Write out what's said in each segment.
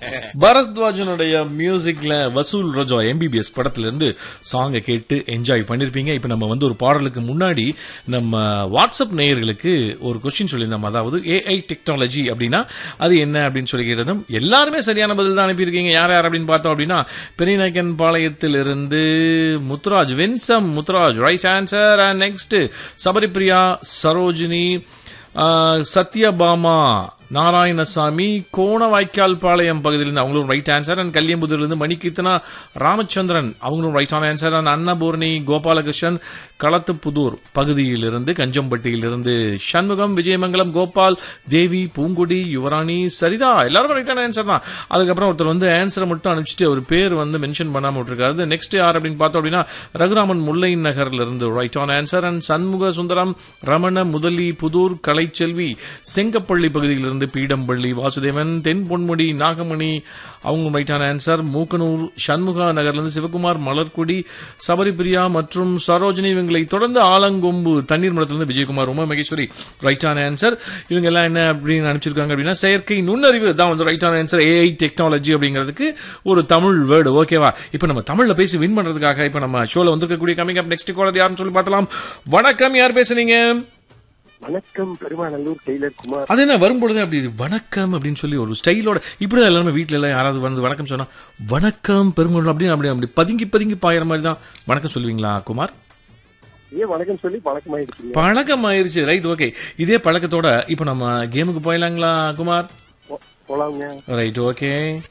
பரத்வாஜனுடைய மியூசிக்ல வசூல் ரஜா எம்பிபிஎஸ் படத்துல இருந்து சாங்கை கேட்டு என்ஜாய் பண்ணிருப்பீங்க இப்ப நம்ம வந்து ஒரு பாடலுக்கு முன்னாடி நம்ம வாட்ஸ்அப் நேயர்களுக்கு ஒரு கொஸ்டின் சொல்லியிருந்தோம் அதாவது ஏஐ டெக்னாலஜி அப்படின்னா அது என்ன அப்படின்னு சொல்லி கேட்டதும் எல்லாருமே சரியான பதில் தான் அனுப்பியிருக்கீங்க யார் யார் அப்படின்னு பார்த்தோம் அப்படின்னா பெரியநாயக்கன் பாளையத்தில் இருந்து முத்துராஜ் வென்சம் Muthuraj right answer and next Sabaripriya Sarojini ஆஹ், சத்யபாமா நாராயணசாமி கோணவாய்க்கால் பாளையம் பகுதியிலிருந்து அவங்களும் ரைட் ஆன்சர் அண்ட் கல்யம்புதூர்லேருந்து மணிகீர்த்தனா ராமச்சந்திரன் அவங்களும் right an answer and Annapoorani Gopalakrishnan Kalathupudur பகுதியிலிருந்து கஞ்சம்பட்டியிலிருந்து சண்முகம் விஜயமங்கலம் கோபால் தேவி பூங்குடி யுவராணி சரிதா எல்லாரும் ரைட்டான ஆன்சர் தான் அதுக்கப்புறம் ஒருத்தர் வந்து ஆன்சரை மட்டும் அனுப்பிச்சிட்டு அவர் பேர் வந்து மென்ஷன் பண்ணாம விட்டுருக்காரு நெக்ஸ்ட் யார் அப்படின்னு பார்த்தோம் அப்படின்னா ரகுராமன் முல்லை நகர்ல இருந்து right an answer and Shanmuga Sundaram Ramana Mudali Pudur Kalaiselvi Sengapalli பகுதியிலிருந்து பீடம்பள்ளி வாசுதேவன் தென் பொன்முடி நாகமணி அவங்க ரைட்டான ஆன்சர் மூக்கனூர் சண்முகா நகர்லேருந்து சிவகுமார் மலர்குடி சபரிபிரியா மற்றும் சரோஜினி இவங்களை தொடர்ந்து ஆலங்கொம்பு தண்ணீர் மடத்திலிருந்து விஜயகுமார் உமா மகேஸ்வரி ரைட்டான ஆன்சர் இவங்க எல்லாம் என்ன அப்படின்னு அனுப்பிச்சிருக்காங்க அப்படின்னா செயற்கை நுண்ணறிவு தான் வந்து ரைட்டான ஆன்சர் ஏஐ டெக்னாலஜி அப்படிங்கிறதுக்கு ஒரு தமிழ் வேர்டு ஓகேவா இப்போ நம்ம தமிழ்ல பேசி வின் பண்றதுக்காக இப்போ நம்ம ஷோல வந்திருக்கக்கூடிய கமிங் அப் நெக்ஸ்ட் காலர் யாருன்னு சொல்லி பார்த்தலாம் வணக்கம் யார் பேசுறீங்க வணக்கம் பெருமாநல்லூர் டெய்லர் குமார் அது என்ன வரும்பொழுது அப்படி வணக்கம் அப்படின்னு சொல்லி ஒரு ஸ்டைலோட இப்படிதான் எல்லாருமே வீட்ல எல்லாம் யாராவது வந்து வணக்கம் சொன்னா வணக்கம் பெருமாள் அப்படின்னு அப்படி அப்படி பதுங்கி பதுங்கி பாயிற மாதிரி தான் வணக்கம் சொல்லுவீங்களா குமார் ஏன் வணக்கம் சொல்லி பழக்கமாயிடுச்சுங்க பழக்கம் ஆயிருச்சு ரைட் ஓகே இதே பழக்கத்தோட இப்போ நம்ம கேமுக்கு போயிடலாங்களா குமார் போ- போலாங்க ரைட் ஓகே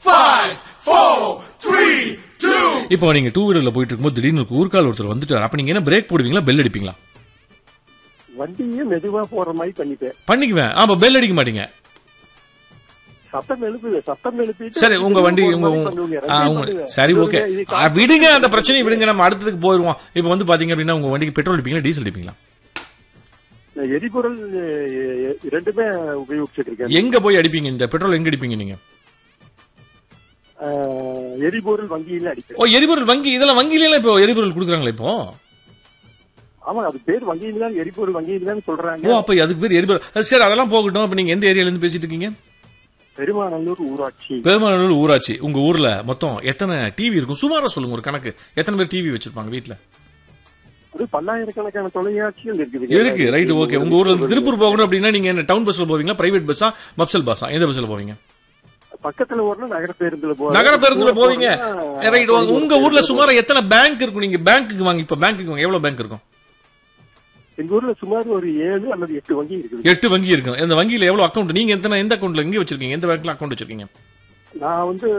இப்போ நீங்க டூ வீலர்ல போயிட்டு இருக்கும்போது திடீர்னு ஒரு ஊர்க்கால் ஒருத்தர் வந்துட்டார் அப்ப நீங்க என்ன பிரேக் போடுவீங்களா பெல் அடிப்பீங்களா வண்டியே மெதுவா போற மாதிரி பண்ணிட்டேன் பண்ணிக்குவேன் ஆமா பெல் அடிக்க மாட்டீங்க சத்தம் எழுப்புது சத்தம் எழுப்பிட்டு சரி உங்க வண்டி போற உங்க மாதிரி பண்ணுவீங்க. ஆ, ரெண்டையும் உங்க- பண்ணுவேன். சரி ஓகே இது ஆ, விடுங்க அந்த பிரச்சனையை விடுங்க நம்ம அடுத்ததுக்கு போயிருவோம் இப்போ வந்து பாத்தீங்க அப்படின்னா உங்க வண்டிக்கு பெட்ரோல் அடிப்பீங்களா டீசல் அடிப்பீங்களா எரிபொருள் எ- எ- ரெண்டுமே உபயோகிச்சுட்டு இருக்கேன் எங்க போய் அடிப்பீங்க இந்த பெட்ரோல் எங்க அடிப்பீங்க நீங்க ஆஹ், எரிபொருள் வங்கியில அடிப்பேன் ஓ எரிபொருள் வங்கி இதெல்லாம் வங்கியில எல்லாம் இப்போ எரிபொருள் கொடுக்குறாங்களா இப்போ ஆமா அது பேர் வங்கியில தான் எரிபொருள் வங்கியில தான் சொல்றாங்க ஓ அப்ப அதுக்கு பேர் எரிபொருள் அது சரி அதெல்லாம் போகட்டும் அப்ப நீங்க எந்த ஏரியால இருந்து பேசிட்டு இருக்கீங்க பெருமாநல்லூர் ஊராட்சி பெருமாநல்லூர் ஊராட்சி உங்க ஊர்ல மொத்தம் எத்தனை டிவி இருக்கும் சுமாரா சொல்லுங்க ஒரு கணக்கு எத்தனை பேர் டிவி வச்சிருப்பாங்க வீட்ல அது பல்லாயிரக்கணக்கான தொலைக்காட்சிகள் இருக்குது இருக்கு ரைட் ஓகே உங்க ஊர்ல இருந்து திருப்பூர் போகணும் அப்படின்னா நீங்க என்ன டவுன் பஸ்ல போவீங்களா பிரைவேட் பஸ்ஸா மப்சல் பஸ்ஸா எந்த பஸ்ல போவீங்க பக்கத்துல ஓடணும் நகர பேருந்துல போறேன். நகர பேருந்துல போவீங்க போறேன்னா, ரைட் உங்க ஊர்ல சுமார் எத்தனை பேங்க் இருக்கும் நீங்க பேங்க்குக்கு வாங்க இப்ப பேங்க்குக்கு வாங்க எவ்வளவு பேங்க் இருக்கும் எங்க ஊர்ல சுமார் ஒரு ஏழு அல்லது எட்டு வங்கி இருக்குது எட்டு வங்கி இருக்கும் இந்த வங்கியில எவ்வளவு அக்கௌண்ட் நீங்க எத்தனை எந்த அக்கௌண்ட்ல எங்க வச்சிருக்கீங்க எந்த பேங்க்ல அக்கௌண்ட் வச்சிருக்கீங்க நான் வந்து